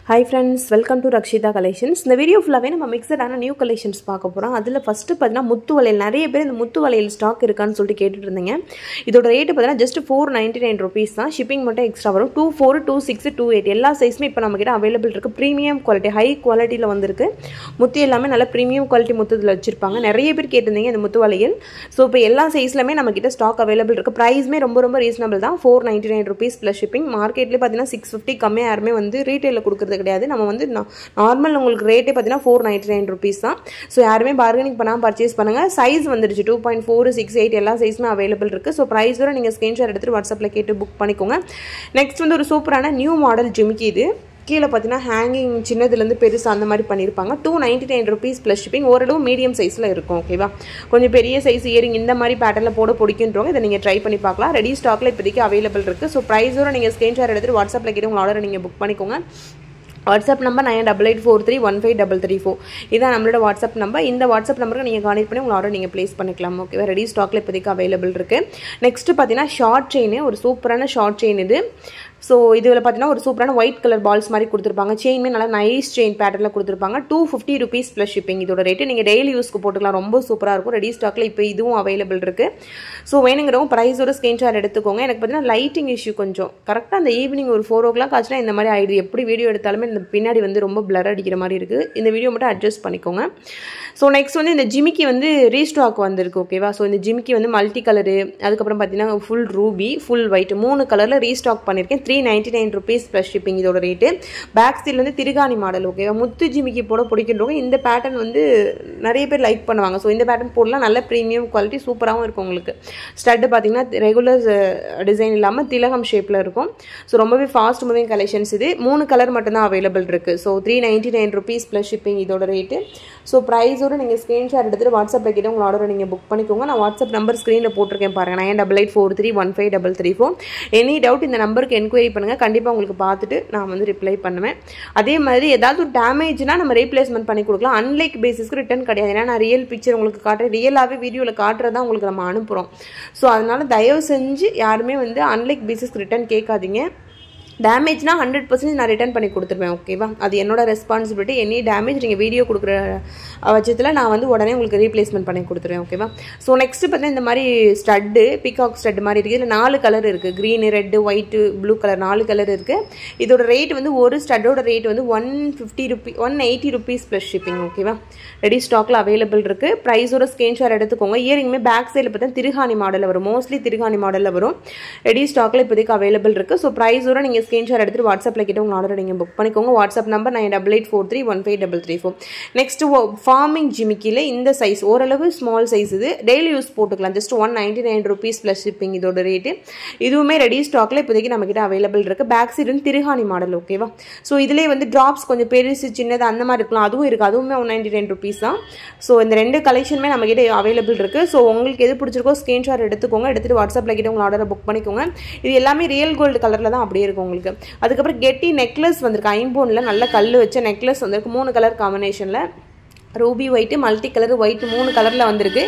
hi friends welcome to Rakshitha collections இந்த video ஃபுல்லாகவே நம்ம மிக்சடான நியூ கலெக்ஷன்ஸ் பார்க்க போகிறோம் அதில் ஃபஸ்ட்டு பார்த்தீங்கன்னா முத்து வளையல் நிறைய பேர் இந்த முத்து வளையல் ஸ்டாக் இருக்கான்னு சொல்லிட்டு கேட்டுட்டு இருந்தீங்க இதோட ரேட்டு பார்த்தீங்கன்னா just four ninety nine rupees தான் ஷிப்பிங் மட்டும் எக்ஸ்ட்ரா வரும் two four two six two eight எல்லா சைஸுமே இப்போ நம்மக்கிட்ட அவைலபிள் இருக்குது ப்ரீமியம் குவாலிட்டி ஹை குவாலிட்டியில் வந்திருக்கு முத்து எல்லாமே நல்ல ப்ரீமியம் குவாலிட்டி முத்து இதில் வச்சிருப்பாங்க நிறைய பேர் கேட்டிருந்தீங்க இந்த முத்து வளையல் ஸோ இப்போ எல்லா சைஸ்லையுமே நம்மக்கிட்ட ஸ்டாக் அவைலபிள் இருக்குது ப்ரைஸ்மே ரொம்ப ரொம்ப ரீசனபிள் தான் four ninety nine rupees plus shipping மார்க்கெட்லேயே பார்த்தீங்கன்னா சிக்ஸ் ஃபிஃப்டி கம்மியாக யாருமே வந்து ரீட்டெயிலில் கொடுக்குறது கிடையாது நம்ம வந்து நார்மல் உங்களுக்கு ரேட்டே பார்த்தீங்கன்னா ஃபோர் நைன்ட்டி நைன் ருபீஸ் தான் ஸோ யாருமே பார்கனிங் பண்ணாமல் பர்ச்சேஸ் பண்ணுங்கள் சைஸ் வந்துடுச்சு two point four six eight எல்லா சைஸுமே அவைலபிள் இருக்குது ஸோ ப்ரைஸ் வரை நீங்கள் ஸ்க்ரீன்ஷாட் எடுத்துகிட்டு வாட்ஸ்அப்பில் கேட்டு புக் பண்ணிக்கோங்க நெக்ஸ்ட் வந்து ஒரு சூப்பரான நியூ மாடல் ஜிமிக்கி இது கீழே பார்த்தீங்கன்னா ஹேங்கிங் சின்னதுலேருந்து பெருசு அந்த மாதிரி பண்ணியிருப்பாங்க two ninety nine rupees plus shipping ஓரளவு மீடியம் சைஸில் இருக்கும் ஓகேவா கொஞ்சம் பெரிய சைஸ் இயரிங் இந்த மாதிரி பேட்டர்னில் போட பிடிக்குன்றவங்க இதை நீங்கள் ட்ரை பண்ணி பார்க்கலாம் ரெடி ஸ்டாக்கில் இப்போதைக்கு அவைலபிள் இருக்குது ஸோ ப்ரைஸோட நீங்கள் ஸ்க்ரீன்ஷாட் எடுத்துகிட்டு வாட்ஸ்அப்பில் கேட்டு உங்கள் ஆர்டரை நீங்கள் புக் பண்ணிக்கோங்க WhatsApp number nine double eight four three one five double three four இதான் நம்மளோட வாட்ஸ்அப் நம்பர் இந்த வாட்ஸ்அப் நம்பருக்கு நீங்கள் கான்டெக்ட் பண்ணி உங்கள் ஆர்டர் நீங்கள் ப்ளேஸ் பண்ணிக்கலாம் ஓகேவா ரெடி ஸ்டாக்கில் இப்போதைக்கு அவைலபிள் இருக்குது நெக்ஸ்ட்டு பார்த்தீங்கன்னா ஷார்ட் செயின் ஒரு சூப்பரான ஷார்ட் செயின் இது ஸோ இதில் பார்த்தீங்கன்னா ஒரு சூப்பரான ஒயிட் கலர் பால்ஸ் மாதிரி கொடுத்துருப்பாங்க செயின்மே நல்லா நைஸ் செயின் பேட்டர்னில் கொடுத்துருப்பாங்க two fifty rupees plus shipping இதோட ரேட்டு நீங்கள் டெய்லி யூஸ்க்கு போட்டுக்கலாம் ரொம்ப சூப்பராக இருக்கும் ரெடி ஸ்டாக்கில் இப்போ இதுவும் அவைலபிள் இருக்குது ஸோ வேணுங்கிறவங்க ப்ரைஸோட ஸ்க்ரீன்ஷாட் எடுத்துக்கோங்க எனக்கு பார்த்தீங்கன்னா லைட்டிங் இஷ்யூ கொஞ்சம் கரெக்டாக அந்த ஈவினிங் ஒரு ஃபோர் ஓ கிளாக் ஆச்சுன்னா இந்த மாதிரி ஆயிடுது எப்படி வீடியோ எடுத்தாலுமே இந்த பின்னாடி வந்து ரொம்ப பிளர் அடிக்கிற மாதிரி இருக்குது இந்த வீடியோ மட்டும் அட்ஜஸ்ட் பண்ணிக்கோங்க ஸோ நெக்ஸ்ட் வந்து இந்த ஜிமிக்கி வந்து ரீஸ்டாக் வந்திருக்கு ஓகேவா ஸோ இந்த ஜிமிக்கி வந்து மல்டி கலரு அதுக்கப்புறம் பார்த்தீங்கன்னா ஃபுல் ரூபி ஃபுல் ஒயிட் மூணு கலரில் ரீஸ்டாக் பண்ணியிருக்கேன் three ninety nine rupees plus shipping இதோட ரேட்டு பேக் சைடில் வந்து திருகாணி மாடல் ஓகேவா முத்து ஜிமிக்கி போட பிடிக்கின்றவங்க இந்த பேட்டர்ன் வந்து நிறைய பேர் லைக் பண்ணுவாங்க ஸோ இந்த பேட்டர்ன் போடலாம் நல்ல ப்ரீமியம் குவாலிட்டி சூப்பராகவும் இருக்கும் உங்களுக்கு ஸ்டட்டு பார்த்தீங்கன்னா ரெகுலர் டிசைன் இல்லாமல் திலகம் ஷேப்பில் இருக்கும் ஸோ ரொம்பவே ஃபாஸ்ட் மூவிங் கலெக்ஷன்ஸ் இது மூணு கலர் மட்டும்தான் அவைலபிள் இருக்குது so three ninety nine rupees plus shipping இதோட ரேட்டு ஸோ ப்ரைஸோடு நீங்கள் ஸ்க்ரீன்ஷாட் எடுத்துகிட்டு வாட்ஸ்அப்பில் கிட்ட உங்கள் ஆர்டரை நீங்கள் புக் பண்ணிக்கோங்க நான் வாட்ஸ்அப் நம்பர் ஸ்க்ரீனில் போட்டிருக்கேன் பாருங்கள் nine double eight four three one five double three four any doubt இந்த நம்பருக்கு என்கொயரி பண்ணுங்கள் கண்டிப்பாக உங்களுக்கு பார்த்துட்டு நான் வந்து ரிப்ளை பண்ணுவேன் அதே மாதிரி ஏதாவது ஒரு டேமேஜ்னா நம்ம ரீப்ளேஸ்மெண்ட் பண்ணி கொடுக்கலாம் அன்லைக் பேசிஸ்க்கு ரிட்டன் கிடையாது ஏன்னா நான் ரியல் பிக்சர் உங்களுக்கு காட்டுறேன் ரியலாகவே வீடியோவில் காட்டுறதா உங்களுக்கு நம்ம அனுப்புகிறோம் ஸோ அதனால் தயவு செஞ்சு யாருமே வந்து அன்லைக் பேசிஸ்க்கு ரிட்டன் கேட்காதீங்க டேமேஜ்னா ஹண்ட்ரட் பர்சன்ட் நான் ரிட்டர்ன் பண்ணி கொடுத்துருவேன் ஓகேவா அது என்னோட ரெஸ்பான்சிபிலிட்டி எனி டேமேஜ் நீங்கள் வீடியோ கொடுக்குற பட்சத்தில் நான் வந்து உடனே உங்களுக்கு ரீப்ளேஸ்மெண்ட் பண்ணி கொடுத்துருவேன் ஓகேவா ஸோ நெக்ஸ்ட் பார்த்தீங்கன்னா இந்த மாதிரி ஸ்டட்டு பிகாக் ஸ்டட் மாதிரி இருக்குது இதில் நாலு கலர் இருக்குது green red white blue colour நாலு கலர் இருக்குது இதோட ரேட் வந்து ஒரு ஸ்டட்டோட ரேட் வந்து one fifty rupee one eighty rupees plus shipping ஓகேவா ரெடி ஸ்டாக்கில் அவைலபிள் இருக்குது ப்ரைஸோட ஸ்க்ரீன்ஷாட் எடுத்துக்கோங்க இயரிங்குமே பேக் சைடில் பார்த்தா திருகாணி மாடலில் வரும் மோஸ்ட்லி திருகாணி மாடலில் வரும் ரெடி ஸ்டாக்கில் இப்போதைக்கு அவைலபிள் இருக்குது ஸோ ப்ரைஸோட நீங்கள் ஸ்க்ரீன்ஷாட் எடுத்துட்டு வாட்ஸ்அப்பில் கிட்ட உங்கள் ஆர்டர் நீங்கள் புக் பண்ணிக்கோங்க WhatsApp number nine double eight four three one five double three four next forming ஜிமிக்கியில் இந்த சைஸ் ஓரளவு ஸ்மால் சைஸ் இது டெய்லி யூஸ் போட்டுக்கலாம் just one ninety nine rupees plus shipping இதோட ரேட்டு இதுவுமே ரெடி ஸ்டாக்கில் இப்போதைக்கு நம்மக்கிட்ட அவைலபிள் இருக்குது பேக் சைடு வந்து திருகாணி மாடல் ஓகேவா ஸோ இதிலே வந்து ட்ராப்ஸ் கொஞ்சம் பெருசு சின்னது அந்த மாதிரி இருக்கலாம் அதுவும் இருக்குது அதுவுமே ஒன் நைன்டி நைன் ருபீஸ் தான் ஸோ இந்த ரெண்டு கலெக்ஷனுமே நம்மக்கிட்ட அவைலபிள் இருக்குது ஸோ உங்களுக்கு எது பிடிச்சிருக்கோ ஸ்க்ரீன்ஷாட் எடுத்துக்கோங்க எடுத்துகிட்டு வாட்ஸ்அப்பில் கிட்ட உங்கள் ஆர்டரை புக் பண்ணிக்கோங்க இது எல்லாமே ரியல் கோல்டு கலரில் தான் அப்படியே இருக்கும் உங்களுக்கு அதுக்கப்புறம் கெட்டி நெக்லஸ் வந்திருக்கு ஐம்போனில் நல்ல கல் வச்ச நெக்லஸ் வந்திருக்கு மூணு கலர் காம்பினேஷனில் ruby white multi colour white மூணு கலரில் வந்திருக்கு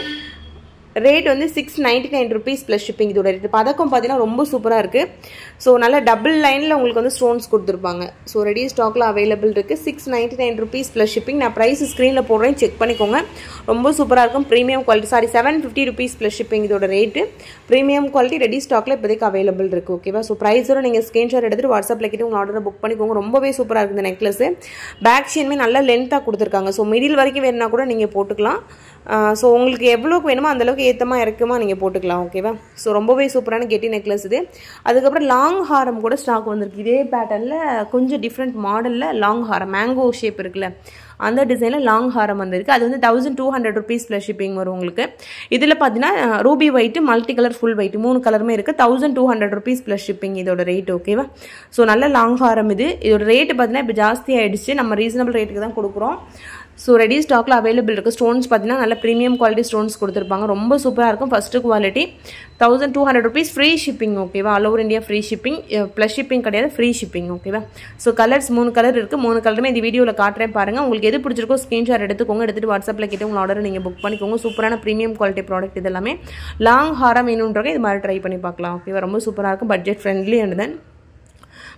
ரேட் வந்து six ninety nine rupees plus shipping இதோட ரேட் பதக்கம் பார்த்தீங்கன்னா ரொம்ப சூப்பராக இருக்குது ஸோ நல்ல டபுள் லைனில் உங்களுக்கு வந்து ஸ்டோன்ஸ் கொடுத்துருப்பாங்க ஸோ ரெடி ஸ்டாக்கில் அவைலபிள் இருக்குது six ninety nine rupees plus shipping நான் ப்ரைஸ் ஸ்க்ரீனில் போடுறேன் செக் பண்ணிக்கோங்க ரொம்ப சூப்பராக இருக்கும் premium quality sorry seven fifty rupees plus shipping இதோட ரேட்டு ப்ரீமியம் குவாலிட்டி ரெடி ஸ்டாக்கில் இப்போதைக்கு அவைலபிள் இருக்குது ஓகேவா ஸோ ப்ரைஸோட நீங்கள் ஸ்க்ரீன்ஷாட் எடுத்துகிட்டு வாட்ஸ்அப்பில் கிட்ட உங்கள் ஆர்டரை புக் பண்ணிக்கோங்க ரொம்பவே சூப்பராக இருக்குது இந்த நெக்லஸ் பேக் ஷேனுமே நல்ல லென்த்தாக கொடுத்துருக்காங்க ஸோ மிடில் வரைக்கும் வேணுன்னா கூட நீங்கள் போட்டுக்கலாம் ஸோ உங்களுக்கு எவ்வளோக்கு வேணுமோ அந்தளவுக்கு ஏற்றமா இறக்குமா நீங்கள் போட்டுக்கலாம் ஓகேவா ஸோ ரொம்பவே சூப்பரான கெட்டி நெக்லஸ் இது அதுக்கப்புறம் லாங் ஹாரம் கூட ஸ்டாக் வந்திருக்கு இதே பேட்டர்னில் கொஞ்சம் டிஃப்ரெண்ட் மாடலில் லாங் ஹாரம் மேங்கோ ஷேப் இருக்குல்ல அந்த டிசைனில் லாங் ஹாரம் வந்திருக்கு அது வந்து thousand two hundred rupees plus shipping வரும் உங்களுக்கு இதில் பார்த்தீங்கன்னா ruby white multi colour full white மூணு கலருமே இருக்குது thousand two hundred rupees plus shipping இதோட ரேட் ஓகேவா ஸோ நல்ல லாங் ஹாரம் இது இதோட ரேட்டு பார்த்தீங்கன்னா இப்போ ஜாஸ்தி ஆகிடுச்சு நம்ம ரீசனபிள் ரேட்டுக்கு தான் கொடுக்குறோம் ஸோ ரெடி ஸ்டாக்கில் அவைலபிள் இருக்குது ஸ்டோன்ஸ் பார்த்தீங்கன்னா நல்ல ப்ரீமியம் குவாலிட்டி ஸ்டோன்ஸ் கொடுத்துருப்பாங்க ரொம்ப சூப்பராக இருக்கும் first quality thousand two hundred rupees free shipping ஓகேவா all over India free shipping plus shipping கிடையாது ஃப்ரீ ஷிப்பிங் ஓகேவா ஸோ கலர்ஸ் மூணு கலர் இருக்குது மூணு கலருமே இந்த வீடியோவில் காட்டுறேன் பாருங்கள் உங்களுக்கு எது பிடிச்சிருக்கோ ஸ்க்ரீன்ஷாட் எடுத்துக்கோங்க எடுத்துகிட்டு வாட்ஸ்அப்பில் கிட்ட உங்கள் ஆர்டர் நீங்கள் புக் பண்ணிக்கோங்க சூப்பரான ப்ரீமியம் குவாலிட்டி ப்ராடக்ட் இது எல்லாமே லாங் ஹாரம் வேணுன்றவங்க இது மாதிரி ட்ரை பண்ணி பார்க்கலாம் ஓகேவா ரொம்ப சூப்பராக இருக்கும் பட்ஜெட் ஃப்ரெண்ட்லி அண்ட் தென்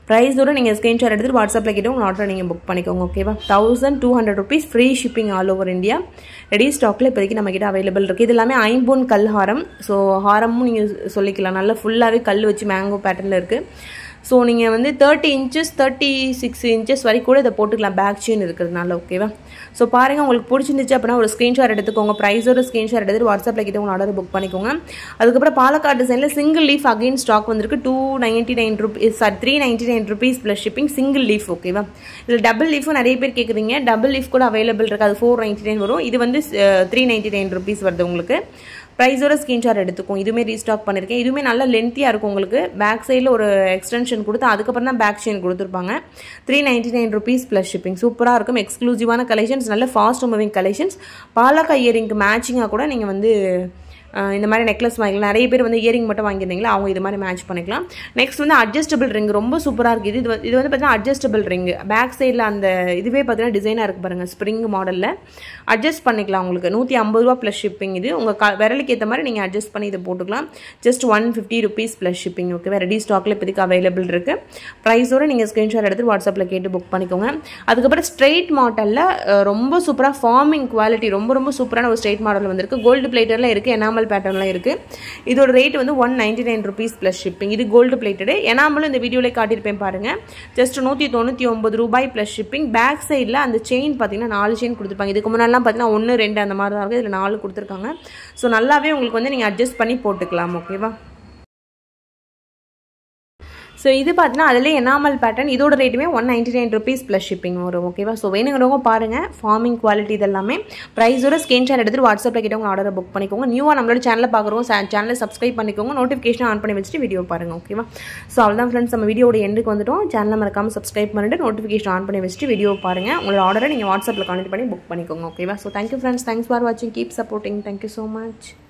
ப்ரைஸோட நீங்கள் ஸ்க்ரீன்ஷாட் எடுத்துகிட்டு வாட்ஸ்அப்பில் கிட்ட உங்கள் ஆர்டர் நீங்கள் புக் பண்ணிக்கோங்க ஓகேவா thousand two hundred rupees free shipping all over India ready ஸ்டாக்கில் இப்போதைக்கு நம்மக்கிட்ட அவைலபிள் இருக்குது இது எல்லாமே ஐம்பொன் கல் ஹாரம் ஸோ ஹாரமும் நீங்கள் சொல்லிக்கலாம் நல்லா ஃபுல்லாகவே கல் வச்சு மேங்கோ பேட்டர்னில் இருக்குது ஸோ நீங்கள் வந்து thirty inches thirty six inches வரைக்கும் கூட இதை போட்டுக்கலாம் பேக் செயின் இருக்கிறதுனால ஓகேவா ஸோ பாருங்கள் உங்களுக்கு பிடிச்சிருந்துச்சு அப்படின்னா ஒரு ஸ்க்ரீன்ஷாட் எடுத்துக்கோங்க ப்ரைஸோட ஸ்க்ரீன்ஷாட் எடுத்துட்டு வாட்ஸ்அப்பில் கிட்ட உங்கள் ஆர்டர் புக் பண்ணிக்கோங்க அதுக்கப்புறம் பாலக்காடு டிசைனில் சிங்கிள் லீஃப் அகைன் ஸ்டாக் வந்திருக்கு two ninety nine rupees sorry three ninety nine rupees plus shipping single leaf ஓகேவா இதில் டபுள் லீஃபும் நிறைய பேர் கேட்குறீங்க டபுள் லீஃப் கூட அவைலபிள் இருக்குது அது ஃபோர் நைன்ட்டி நைன் வரும் இது வந்து த்ரீ நைன்ட்டி நைன் ருபீஸ் வருது உங்களுக்கு ப்ரைஸோட ஸ்க்ரீன்ஷாட் எடுத்துக்கும் இதுவுமே ரீஸ்டாக் பண்ணியிருக்கேன் இதுவுமே நல்லா லென்த்தியாக இருக்கும் உங்களுக்கு பேக் சைடில் ஒரு எக்ஸ்டென்ஷன் கொடுத்து அதுக்கப்புறம் தான் பேக் செயின் கொடுத்துருப்பாங்க three ninety nine rupees plus shipping சூப்பராக இருக்கும் எக்ஸ்க்ளூசிவான கலெக்ஷன்ஸ் நல்ல ஃபாஸ்ட் மூவிங் கலெக்ஷன்ஸ் பாலக்கா இயரிங்க்கு மேட்சிங்காக கூட நீங்கள் வந்து இந்த மாதிரி நெக்லஸ் வாங்கிக்கலாம் நிறைய பேர் வந்து இயரிங் மட்டும் வாங்கியிருந்தீங்களா அவங்க இது மாதிரி மேட்ச் பண்ணிக்கலாம் நெக்ஸ்ட் வந்து அட்ஜஸ்டபிள் ரிங் ரொம்ப சூப்பராக இருக்குது இது இது வந்து பார்த்தீங்கன்னா அட்ஜஸ்டபிள் ரிங் பேக் சைடில் அந்த இதுவே பார்த்தீங்கன்னா டிசைனாக இருக்குது பாருங்கள் ஸ்ப்ரிங் மாடலில் அட்ஜஸ்ட் பண்ணிக்கலாம் உங்களுக்கு நூற்றி ஐம்பது ரூபா ப்ளஸ் ஷிப்பிங் இது உங்கள் க விரலுக்கு ஏற்ற மாதிரி நீங்கள் அட்ஜஸ்ட் பண்ணி இதை போட்டுக்கலாம் just one fifty rupees plus shipping okay ready ஸ்டாக்கில் இப்போதைக்கு அவைலபிள் இருக்குது ப்ரைஸோடு நீங்கள் ஸ்க்ரீன்ஷாட் எடுத்து வாட்ஸ்அப்பில் கேட்டு புக் பண்ணிக்கோங்க அதுக்கப்புறம் ஸ்ட்ரெயிட் மாடலில் ரொம்ப சூப்பராக ஃபார்மிங் குவாலிட்டி ரொம்ப ரொம்ப சூப்பரான ஒரு ஸ்ட்ரெயிட் மாடல் வந்திருக்கு கோல்டு பிளேட்டரில் இருக்குது எனாமல் எனாமல் பேட்டர்ன்லாம் இருக்குது இதோட ரேட் வந்து one ninety nine rupees plus shipping இது கோல்டு பிளேட்டடு எனாமலும் இந்த வீடியோவில் காட்டியிருப்பேன் பாருங்கள் ஜஸ்ட் நூற்றி தொண்ணூற்றி ஒம்பது ரூபாய் ப்ளஸ் ஷிப்பிங் பேக் சைடில் அந்த செயின் பார்த்தீங்கன்னா நாலு செயின் கொடுத்துருப்பாங்க இதுக்கு முன்னாடிலாம் பார்த்தீங்கன்னா ஒன்று ரெண்டு அந்த மாதிரி தான் இருக்குது இதில் நாலு கொடுத்துருக்காங்க ஸோ நல்லாவே உங்களுக்கு வந்து நீங்கள் அட்ஜஸ்ட் பண்ணி போட்டுக்கலாம் ஓகேவா ஸோ இது பார்த்தீங்கன்னா அதிலே எனாமல் பேட்டர்ன் இதோட ரேட்டுமே one ninety nine rupees plus shipping வரும் ஓகேவா ஸோ வேணுங்கிறவங்க பாருங்கள் ஃபார்மிங் குவாலிட்டி இதெல்லாமே ப்ரைஸோட ஸ்க்ரீன்ஷாட் எடுத்துட்டு வாட்ஸ்அப்பில் கிட்ட உங்கள் ஆர்டரை புக் பண்ணிக்கோங்க நியூவாக நம்மளோட சேனலில் பார்க்குறவங்க சேனலை சப்ஸ்கிரைப் பண்ணிக்கோங்க நோட்டிஃபிகேஷன் ஆன் பண்ணி வச்சுட்டு வீடியோ பாருங்கள் ஓகேவா ஸோ அவ்வளோதான் ஃப்ரெண்ட்ஸ் நம்ம வீடியோட எண்டுக்கு வந்துட்டோம் சேனலை மறக்காமல் சப்ஸ்கிரைப் பண்ணிட்டு நோட்டிஃபிகேஷன் ஆன் பண்ணி வச்சுட்டு வீடியோ பாருங்கள் உங்களோட ஆர்டரை நீங்கள் வாட்ஸ்அப்பில் கான்டெக்ட் பண்ணி புக் பண்ணிக்கோங்க ஓகேவா so thank you friends thanks for வாட்சிங் keep supporting thank you so much